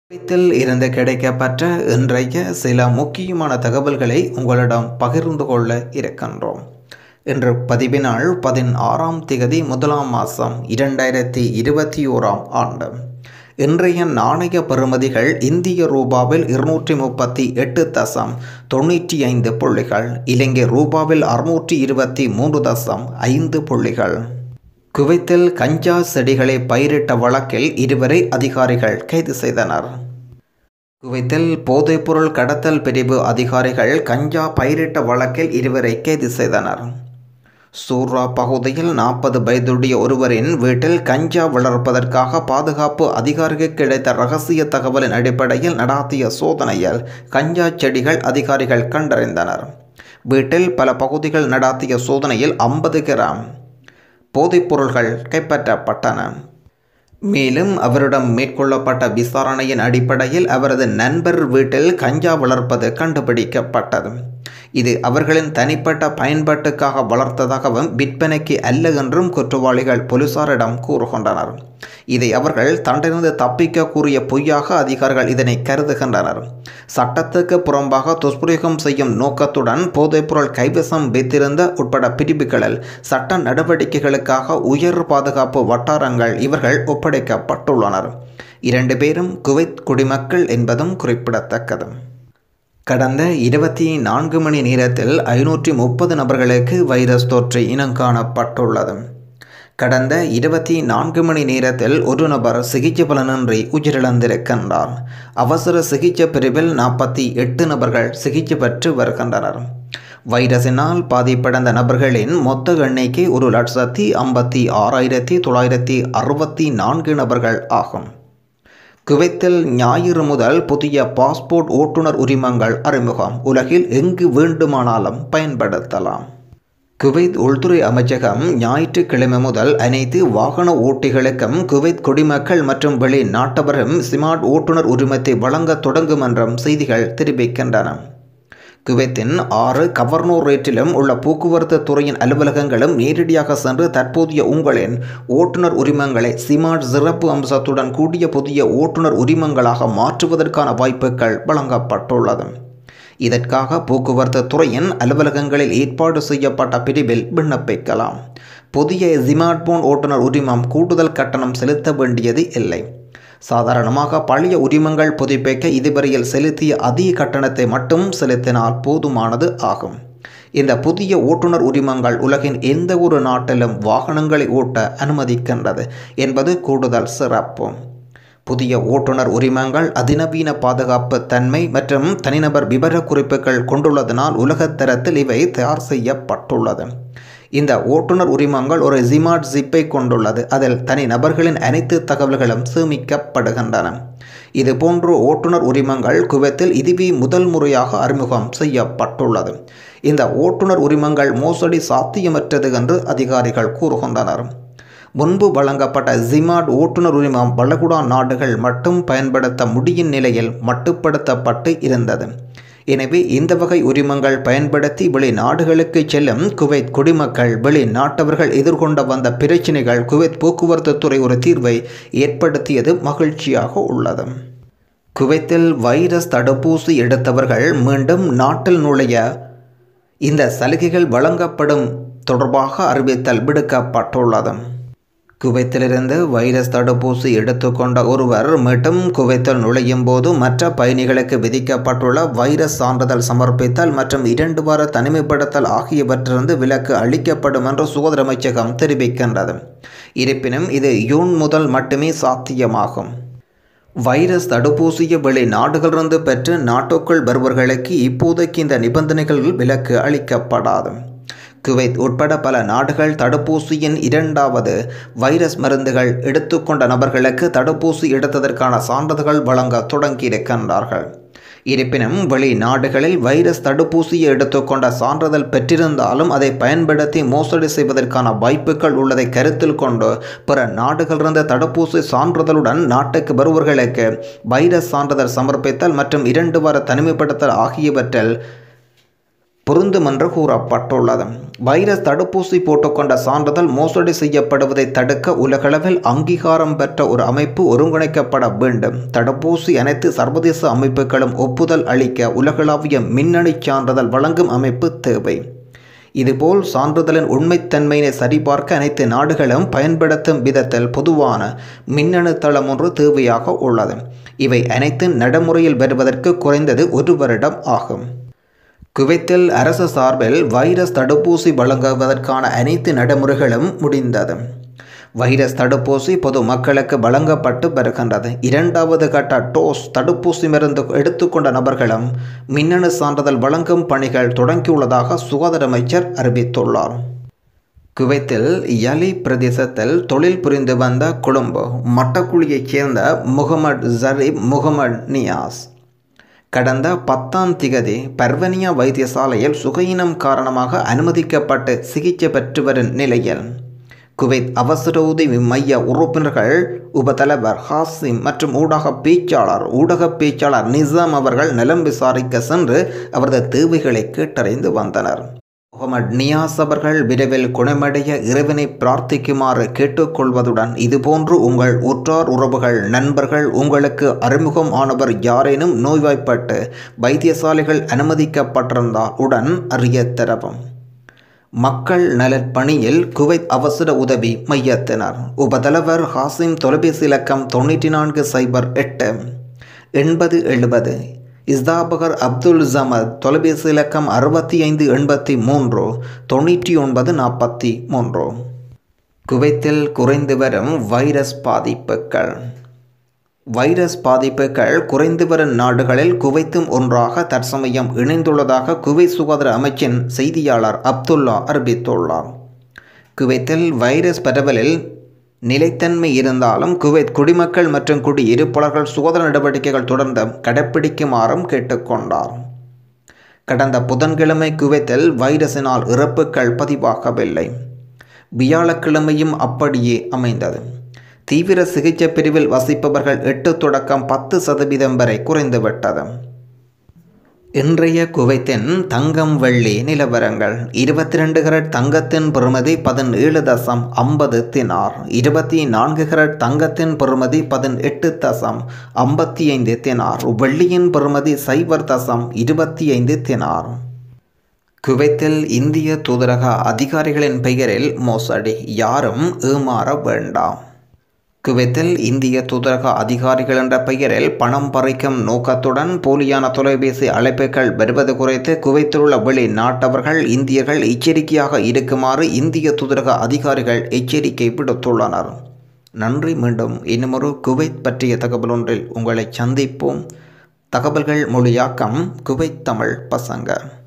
குவைத்தில் இருந்து கிடைக்கப்பட்ட இன்றைய சில முக்கியமான தகவல்களை உங்களிடம் பகிர்ந்து கொள்ள இருக்கின்றோம் இன்று பதிவினாள் பதினாறாம் திகதி முதலாம் மாதம் இரண்டாயிரத்தி இருபத்தி ஓராம் ஆண்டு இன்றைய நாணய பெறுமதிகள் இந்திய ரூபாவில் இருநூற்றி முப்பத்தி எட்டு தசம் தொண்ணூற்றி ஐந்து புள்ளிகள் இலங்கை ரூபாவில் அறுநூற்றி இருபத்தி மூன்று தசம் ஐந்து புள்ளிகள் குவைத்தில் கஞ்சா செடிகளை பயிரிட்ட வழக்கில் இருவரை அதிகாரிகள் கைது செய்தனர் குவைத்தில் போதைப்பொருள் கடத்தல் பிரிவு அதிகாரிகள் கஞ்சா பயிரிட்ட வழக்கில் இருவரை கைது செய்தனர் சூர்ரா பகுதியில் நாற்பது வயதுடைய ஒருவரின் வீட்டில் கஞ்சா வளர்ப்பதற்காக பாதுகாப்பு அதிகாரிக்கு கிடைத்த ரகசிய தகவலின் அடிப்படையில் நடாத்திய சோதனையில் கஞ்சா செடிகள் அதிகாரிகள் கண்டறிந்தனர் வீட்டில் பல பகுதிகள் நடாத்திய சோதனையில் ஐம்பது கிராம் போதைப்பொருள்கள் கைப்பற்றப்பட்டன மேலும் அவரிடம் மேற்கொள்ளப்பட்ட விசாரணையின் அடிப்படையில் அவரது நண்பர் வீட்டில் கஞ்சா வளர்ப்பது கண்டுபிடிக்கப்பட்டது இது அவர்களின் தனிப்பட்ட பயன்பாட்டுக்காக வளர்த்ததாகவும் விற்பனைக்கு அல்ல என்றும் குற்றவாளிகள் போலீசாரிடம் கூறுகின்றனர் இதை அவர்கள் தண்டிருந்து தப்பிக்க கூறிய பொய்யாக அதிகாரிகள் இதனை கருதுகின்றனர் சட்டத்துக்கு புறம்பாக துஷ்பிரயோகம் செய்யும் நோக்கத்துடன் போதைப்பொருள் கைவசம் வைத்திருந்த உட்பட பிரிவுகளில் சட்ட நடவடிக்கைகளுக்காக உயர் பாதுகாப்பு வட்டாரங்கள் இவர்கள் ஒப்படைக்கப்பட்டுள்ளனர் இரண்டு பேரும் குவைத் குடிமக்கள் என்பதும் குறிப்பிடத்தக்கது கடந்த இருபத்தி நான்கு மணி நேரத்தில் ஐநூற்றி முப்பது நபர்களுக்கு வைரஸ் தொற்று இனங்காணப்பட்டுள்ளது கடந்த இருபத்தி நான்கு மணி நேரத்தில் ஒரு நபர் சிகிச்சை பலனின்றி உயிரிழந்திருக்கின்றார் அவசர சிகிச்சை பிரிவில் நாற்பத்தி எட்டு நபர்கள் சிகிச்சை பெற்று வருகின்றனர் வைரஸினால் பாதிப்படைந்த நபர்களின் மொத்த எண்ணிக்கை ஒரு லட்சத்தி ஐம்பத்தி ஆறாயிரத்தி தொள்ளாயிரத்தி அறுபத்தி நான்கு நபர்கள் ஆகும் குவைத்தில் ஞாயிறு முதல் புதிய பாஸ்போர்ட் ஓட்டுநர் உரிமங்கள் அறிமுகம் உலகில் எங்கு வேண்டுமானாலும் பயன்படுத்தலாம் குவைத் உள்துறை அமைச்சகம் ஞாயிற்றுக்கிழமை முதல் அனைத்து வாகன ஓட்டிகளுக்கும் குவைத் குடிமக்கள் மற்றும் வெளிநாட்டவரும் ஸ்மார்ட் ஓட்டுநர் உரிமத்தை வழங்க தொடங்கும் என்றும் செய்திகள் தெரிவிக்கின்றன குவைத்தின் ஆறு கவர்னோரேட்டிலும் உள்ள போக்குவரத்து துறையின் அலுவலகங்களும் நேரடியாக சென்று தற்போதைய உங்களின் ஓட்டுநர் உரிமங்களை சிமார்ட் சிறப்பு அம்சத்துடன் கூடிய புதிய ஓட்டுநர் உரிமங்களாக மாற்றுவதற்கான வாய்ப்புகள் வழங்கப்பட்டுள்ளது இதற்காக போக்குவரத்து துறையின் அலுவலகங்களில் ஏற்பாடு செய்யப்பட்ட பிரிவில் விண்ணப்பிக்கலாம் புதிய ஸ்மார்ட்போன் ஓட்டுநர் உரிமம் கூடுதல் கட்டணம் செலுத்த வேண்டியது இல்லை சாதாரணமாக பழைய உரிமங்கள் புதுப்பிக்க இதுவரையில் செலுத்திய அதிக கட்டணத்தை மட்டும் செலுத்தினால் போதுமானது ஆகும் இந்த புதிய ஓட்டுநர் உரிமங்கள் உலகின் எந்த ஒரு நாட்டிலும் வாகனங்களை ஓட்ட அனுமதிக்கின்றது என்பது கூடுதல் சிறப்பு புதிய ஓட்டுநர் உரிமங்கள் அதிநவீன பாதுகாப்பு தன்மை மற்றும் தனிநபர் விவர குறிப்புகள் கொண்டுள்ளதனால் உலகத்தரத்தில் இவை தயார் செய்யப்பட்டுள்ளது இந்த ஓட்டுநர் உரிமங்கள் ஒரு ஜிமார்ட் ஜிப்பை கொண்டுள்ளது அதில் தனி நபர்களின் அனைத்து தகவல்களும் சேமிக்கப்படுகின்றன இதுபோன்று ஓட்டுநர் உரிமங்கள் குவைத்தில் இதுவே முதல் முறையாக அறிமுகம் செய்யப்பட்டுள்ளது இந்த ஓட்டுநர் உரிமங்கள் மோசடி சாத்தியமற்றது என்று அதிகாரிகள் கூறுகின்றனர் முன்பு வழங்கப்பட்ட ஜிமாட் ஓட்டுநர் உரிமம் வளைகுடா நாடுகள் மட்டும் பயன்படுத்த முடியும் நிலையில் மட்டுப்படுத்தப்பட்டு இருந்தது எனவே இந்த வகை உரிமங்கள் பயன்படுத்தி வெளிநாடுகளுக்கு செல்லும் குவைத் குடிமக்கள் வெளிநாட்டவர்கள் எதிர்கொண்ட வந்த பிரச்சினைகள் குவைத் போக்குவரத்து துறை ஒரு தீர்வை ஏற்படுத்தியது மகிழ்ச்சியாக உள்ளது குவைத்தில் வைரஸ் தடுப்பூசி எடுத்தவர்கள் மீண்டும் நாட்டில் நுழைய இந்த சலுகைகள் வழங்கப்படும் தொடர்பாக அறிவித்தல் விடுக்கப்பட்டுள்ளது குவைத்திலிருந்து வைரஸ் தடுப்பூசி எடுத்துக்கொண்ட ஒருவர் மீண்டும் குவைத்தில் நுழையும் போது மற்ற பயணிகளுக்கு விதிக்கப்பட்டுள்ள வைரஸ் சான்றிதழ் சமர்ப்பித்தல் மற்றும் இரண்டு வார தனிமைப்படுத்தல் ஆகியவற்றிலிருந்து விலக்கு அளிக்கப்படும் என்று சுகாதார அமைச்சகம் தெரிவிக்கின்றது இருப்பினும் இது யூன் முதல் மட்டுமே சாத்தியமாகும் வைரஸ் தடுப்பூசியை வெளிநாடுகளிலிருந்து பெற்று நாட்டுக்குள் வருபவர்களுக்கு இப்போதைக்கு இந்த நிபந்தனைகள் விலக்கு அளிக்கப்படாது குவைத் உட்பட பல நாடுகள் தடுப்பூசியின் இரண்டாவது வைரஸ் மருந்துகள் எடுத்துக்கொண்ட நபர்களுக்கு தடுப்பூசி எடுத்ததற்கான சான்றிதழ்கள் வழங்க தொடங்கியிருக்கின்றார்கள் இருப்பினும் வெளிநாடுகளில் வைரஸ் தடுப்பூசியை எடுத்துக்கொண்ட சான்றிதழ் பெற்றிருந்தாலும் அதை பயன்படுத்தி மோசடி செய்வதற்கான வாய்ப்புகள் உள்ளதை கருத்தில் கொண்டு பிற நாடுகளிலிருந்து தடுப்பூசி சான்றிதழுடன் நாட்டுக்கு வருபவர்களுக்கு வைரஸ் சான்றிதழ் சமர்ப்பித்தல் மற்றும் இரண்டு வார தனிமைப்படுத்தல் ஆகியவற்றில் பொருந்தும் என்று கூறப்பட்டுள்ளது வைரஸ் தடுப்பூசி போட்டுக்கொண்ட சான்றிதழ் மோசடி செய்யப்படுவதை தடுக்க உலகளவில் அங்கீகாரம் பெற்ற ஒரு அமைப்பு ஒருங்கிணைக்கப்பட வேண்டும் தடுப்பூசி அனைத்து சர்வதேச அமைப்புகளும் ஒப்புதல் அளிக்க உலகளாவிய மின்னணு சான்றிதழ் வழங்கும் அமைப்பு தேவை இதுபோல் சான்றிதழின் உண்மைத்தன்மையினை சரிபார்க்க அனைத்து நாடுகளும் பயன்படுத்தும் விதத்தில் பொதுவான மின்னணு தளம் ஒன்று தேவையாக உள்ளது இவை அனைத்தும் நடைமுறையில் வருவதற்கு குறைந்தது ஒரு வருடம் ஆகும் குவைத்தில் அரசு சார்பில் வைரஸ் தடுப்பூசி வழங்குவதற்கான அனைத்து நடைமுறைகளும் முடிந்தது வைரஸ் தடுப்பூசி பொது மக்களுக்கு வழங்கப்பட்டு வருகின்றது இரண்டாவது கட்ட டோஸ் தடுப்பூசி மருந்து எடுத்துக்கொண்ட நபர்களும் மின்னணு சான்றிதழ் வழங்கும் பணிகள் தொடங்கியுள்ளதாக சுகாதார அமைச்சர் அறிவித்துள்ளார் குவைத்தில் யலி பிரதேசத்தில் தொழில் புரிந்து வந்த கொழும்பு மட்டக்குழியைச் சேர்ந்த முகமது ஜரீப் முகமது நியாஸ் கடந்த பத்தாம் திகதி பர்வனியா வைத்தியசாலையில் சுகையினம் காரணமாக அனுமதிக்கப்பட்டு சிகிச்சை பெற்று வரும் நிலையில் குவைத் அவசர உதவி மைய உறுப்பினர்கள் உபதலைவர் ஹாசிம் மற்றும் ஊடக பேச்சாளர் ஊடக பேச்சாளர் நிசாம் அவர்கள் நலம் விசாரிக்க சென்று அவரது தேவைகளை கேட்டறிந்து வந்தனர் முகமது நியாஸ் அவர்கள் விரைவில் குணமடைய இறைவனை பிரார்த்திக்குமாறு கேட்டுக்கொள்வதுடன் இதுபோன்று உங்கள் உற்றார் உறவுகள் நண்பர்கள் உங்களுக்கு அறிமுகம் ஆனவர் யாரேனும் நோய்வாய்ப்பட்டு வைத்தியசாலைகள் அனுமதிக்கப்பட்டிருந்தால் உடன் அறிய தரவும் மக்கள் நலன் பணியில் குவைத் அவசர உதவி மையத்தினர் உபதலைவர் ஹாசிம் தொலைபேசி இலக்கம் தொண்ணூற்றி நான்கு சைபர் எட்டு எண்பது எழுபது இஸ்தாபகர் அப்துல் ஜமத் தொலைபேசி இலக்கம் அறுபத்தி ஐந்து எண்பத்தி மூன்று தொண்ணூற்றி ஒன்பது நாற்பத்தி மூன்று குவைத்தில் குறைந்து வரும் வைரஸ் பாதிப்புகள் வைரஸ் பாதிப்புகள் குறைந்து வரும் நாடுகளில் குவைத்தும் ஒன்றாக தற்சமயம் இணைந்துள்ளதாக குவைத் சுகாதார அமைச்சின் செய்தியாளர் அப்துல்லா அறிவித்துள்ளார் குவைத்தில் வைரஸ் பரவலில் நிலைத்தன்மை இருந்தாலும் குவைத் குடிமக்கள் மற்றும் குடியிருப்பாளர்கள் சுகாதார நடவடிக்கைகள் தொடர்ந்து கடைப்பிடிக்குமாறும் கேட்டுக்கொண்டார் கடந்த புதன்கிழமை குவைத்தில் வைரஸினால் இறப்புகள் பதிவாகவில்லை வியாழக்கிழமையும் அப்படியே அமைந்தது தீவிர சிகிச்சை பிரிவில் வசிப்பவர்கள் எட்டு தொடக்கம் பத்து சதவீதம் வரை குறைந்துவிட்டது இன்றைய குவைத்தின் தங்கம் வெள்ளி நிலவரங்கள் இருபத்தி ரெண்டு கரட் தங்கத்தின் பெறுமதி பதினேழு தசம் ஐம்பது தினார் இருபத்தி நான்கு கரட் தங்கத்தின் பெறுமதி பதினெட்டு தசம் ஐம்பத்தி ஐந்து தினார் வெள்ளியின் பெறுமதி சைபர் தசம் இருபத்தி ஐந்து தினார் குவைத்தில் இந்திய தூதரக அதிகாரிகளின் பெயரில் மோசடி யாரும் ஏமாற வேண்டாம் குவைத்தில் இந்திய தூதரக அதிகாரிகள் என்ற பெயரில் பணம் பறிக்கும் நோக்கத்துடன் போலியான தொலைபேசி அழைப்புகள் வருவது குறித்து குவைத்தில் உள்ள வெளிநாட்டவர்கள் இந்தியர்கள் எச்சரிக்கையாக இருக்குமாறு இந்திய தூதரக அதிகாரிகள் எச்சரிக்கை விடுத்துள்ளனர் நன்றி மீண்டும் இன்னுமொரு குவைத் பற்றிய தகவல் ஒன்றில் உங்களை சந்திப்போம் தகவல்கள் மொழியாக்கம் குவைத் தமிழ் பசங்க